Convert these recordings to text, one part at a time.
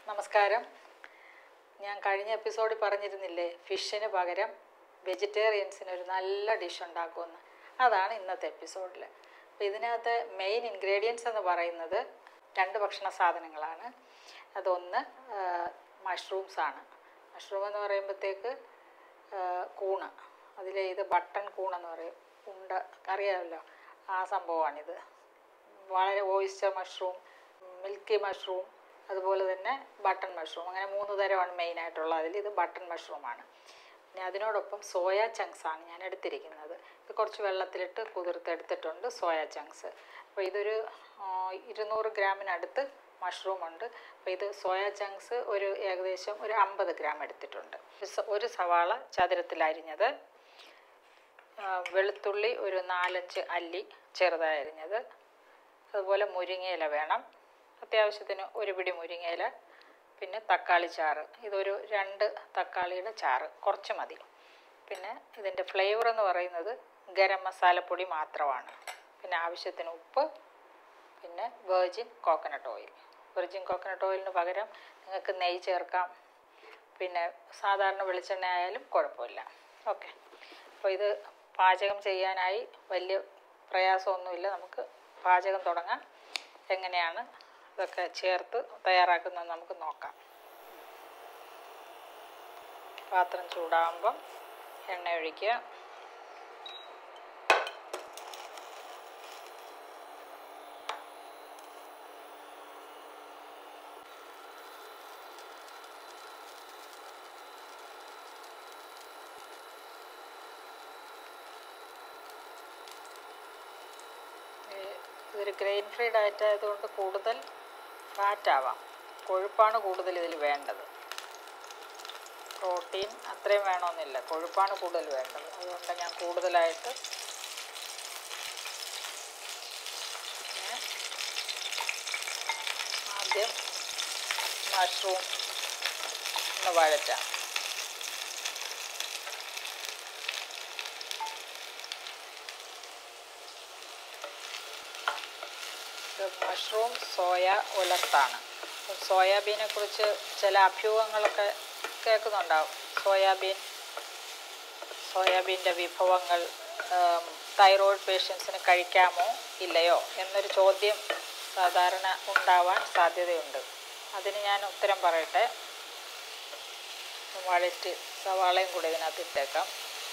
നമസ്കാരം ഞാൻ കഴിഞ്ഞ എപ്പിസോഡിൽ പറഞ്ഞിരുന്നില്ലേ ഫിഷിന് പകരം വെജിറ്റേറിയൻസിന് ഒരു നല്ല ഡിഷ് ഉണ്ടാക്കുമെന്ന് അതാണ് ഇന്നത്തെ എപ്പിസോഡിൽ അപ്പോൾ ഇതിനകത്ത് മെയിൻ ഇൻഗ്രീഡിയൻസ് എന്ന് പറയുന്നത് രണ്ട് ഭക്ഷണ സാധനങ്ങളാണ് അതൊന്ന് മഷ്റൂംസ് ആണ് മഷ്റൂം എന്ന് പറയുമ്പോഴത്തേക്ക് കൂണ് അതിൽ ഇത് ബട്ടൺ കൂണെന്ന് പറയും ഉണ്ട അറിയാമല്ലോ ആ സംഭവമാണിത് വളരെ ഓയിസ്റ്റർ മഷ്റൂം മിൽക്കി മഷ്റൂം അതുപോലെ തന്നെ ബട്ടൺ മഷ്റൂം അങ്ങനെ മൂന്ന് തരമാണ് മെയിനായിട്ടുള്ളത് അതിൽ ഇത് ബട്ടൺ മഷ്റൂമാണ് പിന്നെ അതിനോടൊപ്പം സോയ ചങ്ക്സ് ആണ് ഞാൻ എടുത്തിരിക്കുന്നത് ഇത് കുറച്ച് വെള്ളത്തിലിട്ട് കുതിർത്തെടുത്തിട്ടുണ്ട് സോയ ചങ്ക്സ് അപ്പോൾ ഇതൊരു ആ, ഇരുന്നൂറ് ഗ്രാമിനടുത്ത് മഷ്റൂം ഉണ്ട് അപ്പോൾ ഇത് സോയ ചങ്ക്സ് ഒരു ഏകദേശം ഒരു അമ്പത് ഗ്രാം എടുത്തിട്ടുണ്ട് ഒരു സ- ഒരു സവാള ചതുരത്തിലരിഞ്ഞത് ആ, വെളുത്തുള്ളി ഒരു നാലഞ്ച് അല്ലി ചെറുതായി അരിഞ്ഞത് അതുപോലെ മുരിങ്ങയില വേണം അത്യാവശ്യത്തിന് ഒരു പിടി മുരിങ്ങയില പിന്നെ തക്കാളി ചാറ് ഇതൊരു രണ്ട് തക്കാളിയുടെ ചാറ് കുറച്ച് മതി പിന്നെ ഇതിൻ്റെ ഫ്ലേവർ എന്ന് പറയുന്നത് ഗരം മസാലപ്പൊടി മാത്രമാണ് പിന്നെ ആവശ്യത്തിന് ഉപ്പ് പിന്നെ virgin coconut oil virgin coconut ഓയിലിന് പകരം നിങ്ങൾക്ക് നെയ്യ് ചേർക്കാം പിന്നെ സാധാരണ വെളിച്ചെണ്ണ ആയാലും കുഴപ്പമില്ല ഓക്കെ അപ്പോൾ ഇത് പാചകം ചെയ്യാനായി വലിയ പ്രയാസമൊന്നുമില്ല നമുക്ക് പാചകം തുടങ്ങാം എങ്ങനെയാണ് ഇതൊക്കെ ചേർത്ത് തയ്യാറാക്കുന്നത് നമുക്ക് നോക്കാം പാത്രം ചൂടാകുമ്പം എണ്ണ ഒഴിക്കുക ഈ ഇതൊരു ഗ്രെയിൻ ഫ്രീ ഡയറ്റ് ആയതുകൊണ്ട് കൂടുതൽ ഫാറ്റ് ആവാം കൊഴുപ്പാണ് കൂടുതൽ ഇതിൽ വേണ്ടത് പ്രോട്ടീൻ അത്രയും വേണമെന്നില്ല കൊഴുപ്പാണ് കൂടുതൽ വേണ്ടത് അതുകൊണ്ട് ഞാൻ കൂടുതലായിട്ട് പിന്നെ ആദ്യം മഷ്റൂം ഒന്ന് വഴറ്റാം ഇത് മഷ്റൂം സോയ ഉലർത്താണ് അപ്പം സോയാബീനെ കുറിച്ച് ചില അഭ്യൂഹങ്ങളൊക്കെ കേൾക്കുന്നുണ്ടാവും സോയാബീൻ സോയാബീൻ്റെ വിഭവങ്ങൾ ഉം, തൈറോയ്ഡ് പേഷ്യൻസിന് കഴിക്കാമോ ഇല്ലയോ എന്നൊരു ചോദ്യം സാധാരണ ഉണ്ടാവാൻ സാധ്യതയുണ്ട് അതിന് ഞാൻ ഉത്തരം പറയട്ടെ വഴറ്റ് സവാളയും കൂടി ഇതിനകത്ത് ഇട്ടേക്കാം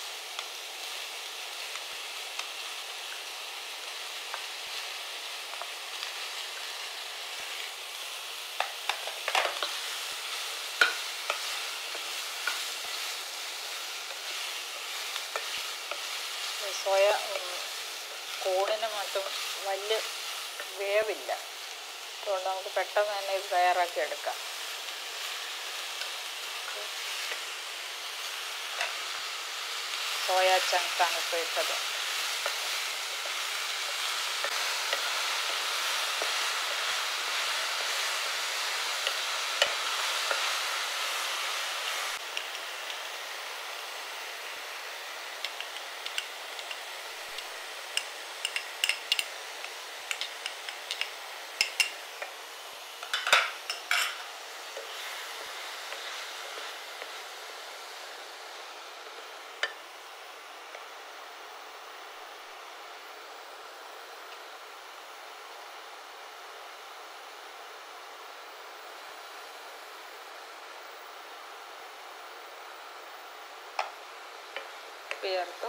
ഈ സോയ ഉം, കൂണിന് മറ്റും വലിയ വേവില്ല അതുകൊണ്ട് നമുക്ക് പെട്ടെന്ന് തന്നെ ഇത് തയ്യാറാക്കി എടുക്കാം സോയ ചങ്ക്സാണ് ഇപ്പോൾ ഇട്ടത് ഉപ്പ് ചേർത്തു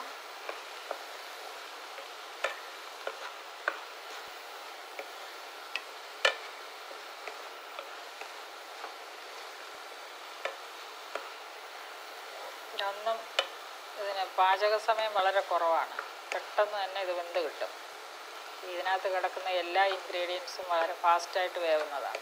ഇതൊന്നും ഇതിന് പാചക സമയം വളരെ കുറവാണ് പെട്ടെന്ന് തന്നെ ഇത് വെന്ത് കിട്ടും ഇതിനകത്ത് കിടക്കുന്ന എല്ലാ ഇൻഗ്രീഡിയൻസും വളരെ ഫാസ്റ്റായിട്ട് വേവുന്നതാണ്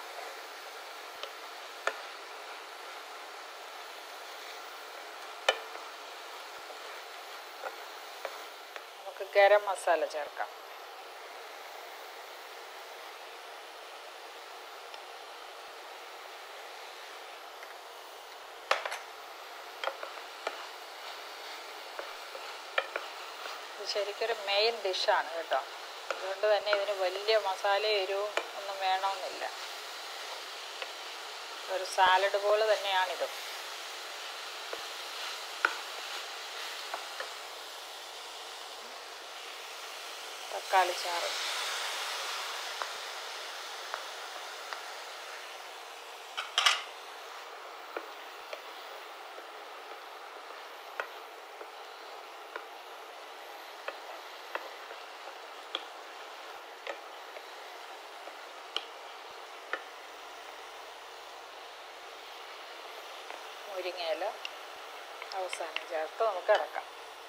നമുക്ക് ഗരം മസാല ചേർക്കാം ഇത് ശരിക്കൊരു മെയിൻ ഡിഷാണ് കേട്ടോ അതുകൊണ്ട് തന്നെ ഇതിന് വലിയ മസാല എരിവും ഒന്നും വേണമെന്നില്ല ഒരു സാലഡ് പോലെ തന്നെയാണിത് തക്കാളി ചാറ് മുരിങ്ങയില അവസാനം ചേർത്ത് നമുക്ക് ഇറക്കാം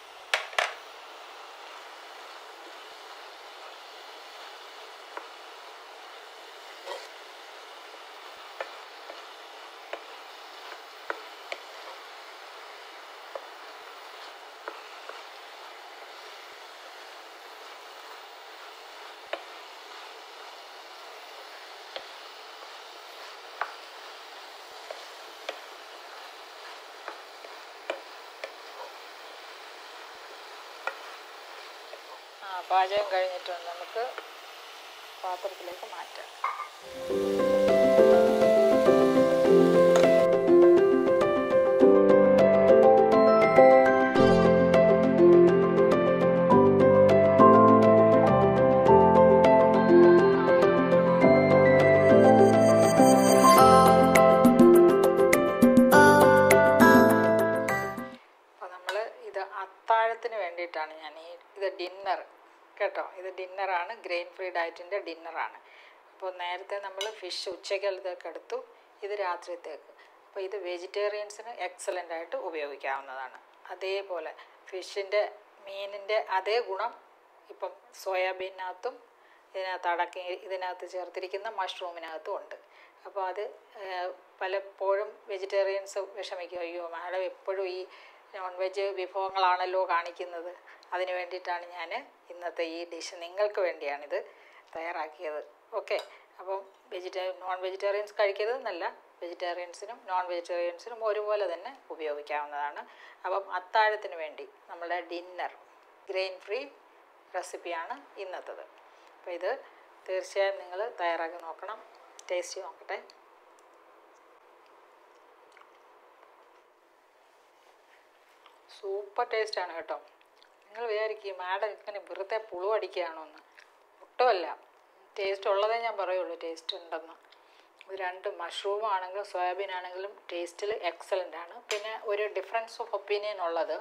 ആ പാചകം കഴിഞ്ഞിട്ടുണ്ട് നമുക്ക് പാത്രത്തിലേക്ക് മാറ്റാം അപ്പോൾ നമ്മൾ ഇത് അത്താഴത്തിന് വേണ്ടിയിട്ടാണ് ഞാൻ ഈ ഇത് ഡിന്നർ കേട്ടോ ഇത് ഡിന്നറാണ് ഗ്രെയിൻ ഫ്രീ ഡയറ്റിൻ്റെ ഡിന്നറാണ് അപ്പോൾ നേരത്തെ നമ്മൾ ഫിഷ് ഉച്ചക്കലത്തേക്ക് എടുത്തു ഇത് രാത്രിത്തേക്ക് അപ്പോൾ ഇത് വെജിറ്റേറിയൻസിന് എക്സലൻ്റ് ആയിട്ട് ഉപയോഗിക്കാവുന്നതാണ് അതേപോലെ ഫിഷിൻ്റെ മീനിൻ്റെ അതേ ഗുണം ഇപ്പം സോയാബീനകത്തും ഇതിനകത്ത് അടക്കി ഇതിനകത്ത് ചേർത്തിരിക്കുന്ന മഷ്റൂമിനകത്തും ഉണ്ട് അപ്പോൾ അത് ഏഹ്, പലപ്പോഴും വെജിറ്റേറിയൻസ് വിഷമിക്കും അയ്യോ മാഡം എപ്പോഴും ഈ നോൺ വെജ് വിഭവങ്ങളാണല്ലോ കാണിക്കുന്നത് അതിന് വേണ്ടിയിട്ടാണ് ഞാൻ ഇന്നത്തെ ഈ ഡിഷ് നിങ്ങൾക്ക് വേണ്ടിയാണിത് തയ്യാറാക്കിയത് ഓക്കെ അപ്പം വെജിറ്റേ നോൺ വെജിറ്റേറിയൻസ് കഴിക്കരുതെന്നല്ല വെജിറ്റേറിയൻസിനും നോൺ വെജിറ്റേറിയൻസിനും ഒരുപോലെ തന്നെ ഉപയോഗിക്കാവുന്നതാണ് അപ്പം അത്താഴത്തിന് വേണ്ടി നമ്മുടെ ഡിന്നർ ഗ്രെയിൻ ഫ്രീ റെസിപ്പിയാണ് ഇന്നത്തത് അപ്പോൾ ഇത് തീർച്ചയായും നിങ്ങൾ തയ്യാറാക്കി നോക്കണം ടേസ്റ്റ് നോക്കട്ടെ സൂപ്പർ ടേസ്റ്റാണ് കേട്ടോ നിങ്ങൾ വിചാരിക്കും മാഡം ഇങ്ങനെ വെറുതെ പുളു അടിക്കുകയാണോ എന്ന് ഒട്ടുമല്ല ടേസ്റ്റ് ഉള്ളതേ ഞാൻ പറയുള്ളൂ ടേസ്റ്റ് ഉണ്ടെന്ന് ഇത് രണ്ട് മഷ്റൂം ആണെങ്കിലും സോയാബീൻ ആണെങ്കിലും ടേസ്റ്റിൽ എക്സലൻ്റ് ആണ് പിന്നെ ഒരു ഡിഫറൻസ് ഓഫ് ഒപ്പീനിയൻ ഉള്ളത്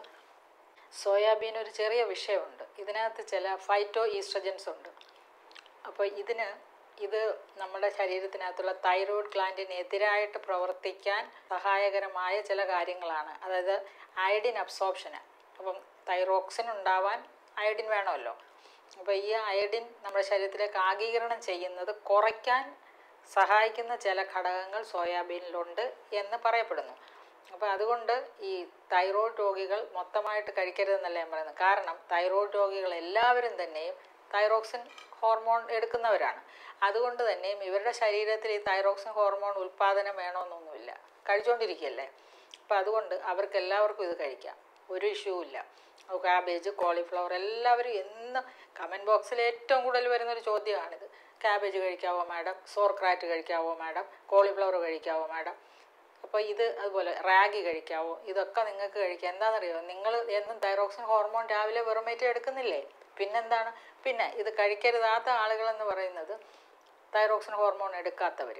സോയാബീൻ ഒരു ചെറിയ വിഷയമുണ്ട് ഇതിനകത്ത് ചില ഫൈറ്റോ ഈസ്ട്രജൻസ് ഉണ്ട് അപ്പോൾ ഇതിന് ഇത് നമ്മുടെ ശരീരത്തിനകത്തുള്ള തൈറോയ്ഡ് ഗ്ലാൻഡിന് എതിരായിട്ട് പ്രവർത്തിക്കാൻ സഹായകരമായ ചില കാര്യങ്ങളാണ് അതായത് അയഡിൻ അബ്സോർപ്ഷന് അപ്പം തൈറോക്സിൻ ഉണ്ടാവാൻ അയഡിൻ വേണമല്ലോ അപ്പോൾ ഈ അയഡിൻ നമ്മുടെ ശരീരത്തിലേക്ക് ആഗീകരണം ചെയ്യുന്നത് കുറയ്ക്കാൻ സഹായിക്കുന്ന ചില ഘടകങ്ങൾ സോയാബീനിലുണ്ട് എന്ന് പറയപ്പെടുന്നു അപ്പോൾ അതുകൊണ്ട് ഈ തൈറോയ്ഡ് രോഗികൾ മൊത്തമായിട്ട് കഴിക്കരുതെന്നല്ല ഞാൻ പറയുന്നത് കാരണം തൈറോയ്ഡ് രോഗികൾ എല്ലാവരും തന്നെയും തൈറോക്സിൻ ഹോർമോൺ എടുക്കുന്നവരാണ് അതുകൊണ്ട് തന്നെയും ഇവരുടെ ശരീരത്തിൽ ഈ തൈറോക്സിൻ ഹോർമോൺ ഉൽപ്പാദനം വേണമെന്നൊന്നുമില്ല കഴിച്ചുകൊണ്ടിരിക്കുകയല്ലേ അപ്പോൾ അതുകൊണ്ട് അവർക്ക് എല്ലാവർക്കും ഇത് കഴിക്കാം ഒരു ഇഷ്യൂ ഇല്ല ക്യാബേജ് കോളിഫ്ലവർ എല്ലാവരും എന്നും കമൻറ്റ് ബോക്സിൽ ഏറ്റവും കൂടുതൽ വരുന്നൊരു ചോദ്യമാണിത് ക്യാബേജ് കഴിക്കാവോ മാഡം സോർക്രാറ്റ് കഴിക്കാവോ മാഡം കോളിഫ്ലവർ കഴിക്കാവോ മാഡം അപ്പോൾ ഇത് അതുപോലെ റാഗി കഴിക്കാവോ ഇതൊക്കെ നിങ്ങൾക്ക് കഴിക്കാം എന്താണെന്നറിയോ നിങ്ങൾ എന്നും തൈറോക്സിൻ ഹോർമോൺ രാവിലെ വെറുമേറ്റ് എടുക്കുന്നില്ലേ പിന്നെന്താണ് പിന്നെ ഇത് കഴിക്കരുതാത്ത ആളുകളെന്ന് പറയുന്നത് തൈറോക്സിൻ ഹോർമോൺ എടുക്കാത്തവർ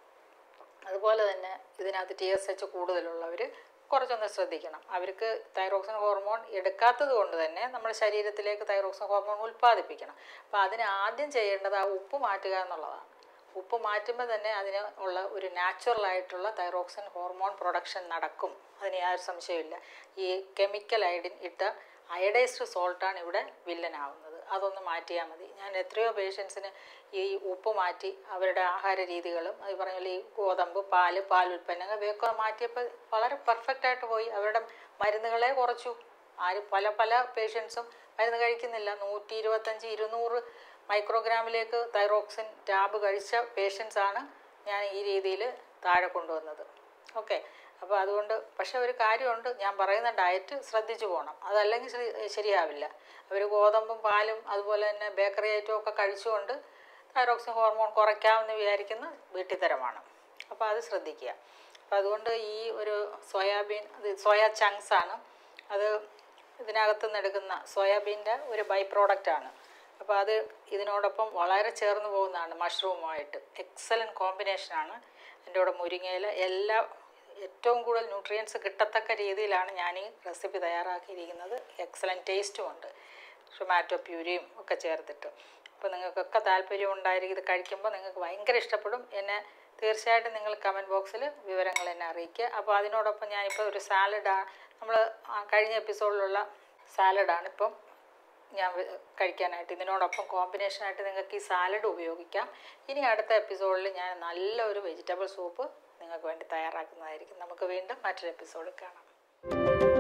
അതുപോലെ തന്നെ ഇതിനകത്ത് ടി എസ് എച്ച് കൂടുതലുള്ളവർ കുറച്ചൊന്ന് ശ്രദ്ധിക്കണം അവർക്ക് തൈറോക്സിൻ ഹോർമോൺ എടുക്കാത്തത് കൊണ്ട് തന്നെ നമ്മുടെ ശരീരത്തിലേക്ക് തൈറോക്സിൻ ഹോർമോൺ ഉൽപ്പാദിപ്പിക്കണം അപ്പോൾ അതിന് ആദ്യം ചെയ്യേണ്ടത് ആ ഉപ്പ് മാറ്റുക എന്നുള്ളതാണ് ഉപ്പ് മാറ്റുമ്പോൾ തന്നെ അതിന് ഉള്ള ഒരു നാച്ചുറൽ ആയിട്ടുള്ള തൈറോക്സിൻ ഹോർമോൺ പ്രൊഡക്ഷൻ നടക്കും അതിന് യാതൊരു സംശയമില്ല ഈ കെമിക്കൽ അയഡിൻ ഇട്ട അയഡൈസ്ഡ് സോൾട്ടാണ് ഇവിടെ വില്ലനാവുന്നത് അതൊന്ന് മാറ്റിയാൽ മതി ഞാൻ എത്രയോ പേഷ്യൻസിന് ഈ ഉപ്പ് മാറ്റി അവരുടെ ആഹാര രീതികളും അത് പറഞ്ഞ പോലെ ഈ ഗോതമ്പ് പാല് പാലുൽപ്പന്നങ്ങൾ ഇവയൊക്കെ മാറ്റിയപ്പോൾ വളരെ പെർഫെക്റ്റ് ആയിട്ട് പോയി അവരുടെ മരുന്നുകളെ കുറച്ചു ആരും പല പല പേഷ്യൻസും മരുന്ന് കഴിക്കുന്നില്ല നൂറ്റി ഇരുപത്തഞ്ച് ഇരുന്നൂറ് മൈക്രോഗ്രാമിലേക്ക് തൈറോക്സിൻ ടാബ് കഴിച്ച പേഷ്യൻസ് ആണ് ഞാൻ ഈ രീതിയിൽ താഴെ കൊണ്ടുവന്നത് ഓക്കെ അപ്പോൾ അതുകൊണ്ട് പക്ഷെ ഒരു കാര്യമുണ്ട് ഞാൻ പറയുന്ന ഡയറ്റ് ശ്രദ്ധിച്ചു പോകണം അതല്ലെങ്കിൽ ശരി- ശരിയാവില്ല അവർ ഗോതമ്പും പാലും അതുപോലെ തന്നെ ബേക്കറി ഐറ്റവും ഒക്കെ കഴിച്ചുകൊണ്ട് തൈറോക്സിൻ ഹോർമോൺ കുറയ്ക്കാമെന്ന് വിചാരിക്കുന്ന വീട്ടിത്തരമാണ് അപ്പോൾ അത് ശ്രദ്ധിക്കുക അപ്പോൾ അതുകൊണ്ട് ഈ ഒരു സോയാബീൻ അത് സോയാ ചങ്ക്സ് ആണ് അത് ഇതിനകത്ത് നിന്ന് എടുക്കുന്ന സോയാബീൻ്റെ ഒരു ബൈ പ്രോഡക്റ്റാണ് അപ്പോൾ അത് ഇതിനോടൊപ്പം വളരെ ചേർന്ന് പോകുന്നതാണ് മഷ്റൂമുമായിട്ട് എക്സലൻറ്റ് കോമ്പിനേഷനാണ് എൻ്റെ കൂടെ മുരിങ്ങയില എല്ലാ ഏറ്റവും കൂടുതൽ ന്യൂട്രിയൻസ് കിട്ടത്തക്ക രീതിയിലാണ് ഞാൻ ഈ റെസിപ്പി തയ്യാറാക്കിയിരിക്കുന്നത് എക്സലൻറ്റ് ടേസ്റ്റും ഉണ്ട് ടൊമാറ്റോ പ്യൂരിയും ഒക്കെ ചേർത്തിട്ട് അപ്പോൾ നിങ്ങൾക്കൊക്കെ താല്പര്യം ഉണ്ടായിരിക്കും ഇത് കഴിക്കുമ്പോൾ നിങ്ങൾക്ക് ഭയങ്കര ഇഷ്ടപ്പെടും എന്നെ തീർച്ചയായിട്ടും നിങ്ങൾ കമൻറ്റ് ബോക്സിൽ വിവരങ്ങൾ എന്നെ അറിയിക്കുക അപ്പോൾ അതിനോടൊപ്പം ഞാനിപ്പോൾ ഒരു സാലഡാണ് നമ്മൾ കഴിഞ്ഞ എപ്പിസോഡിലുള്ള സാലഡാണ് ഇപ്പം ഞാൻ വെ- കഴിക്കാനായിട്ട് ഇതിനോടൊപ്പം കോമ്പിനേഷനായിട്ട് നിങ്ങൾക്ക് ഈ സാലഡ് ഉപയോഗിക്കാം ഇനി അടുത്ത എപ്പിസോഡിൽ ഞാൻ നല്ലൊരു വെജിറ്റബിൾ സൂപ്പ് നിങ്ങൾക്ക് വേണ്ടി തയ്യാറാക്കുന്നതായിരിക്കും നമുക്ക് വീണ്ടും മറ്റൊരു എപ്പിസോഡിൽ കാണാം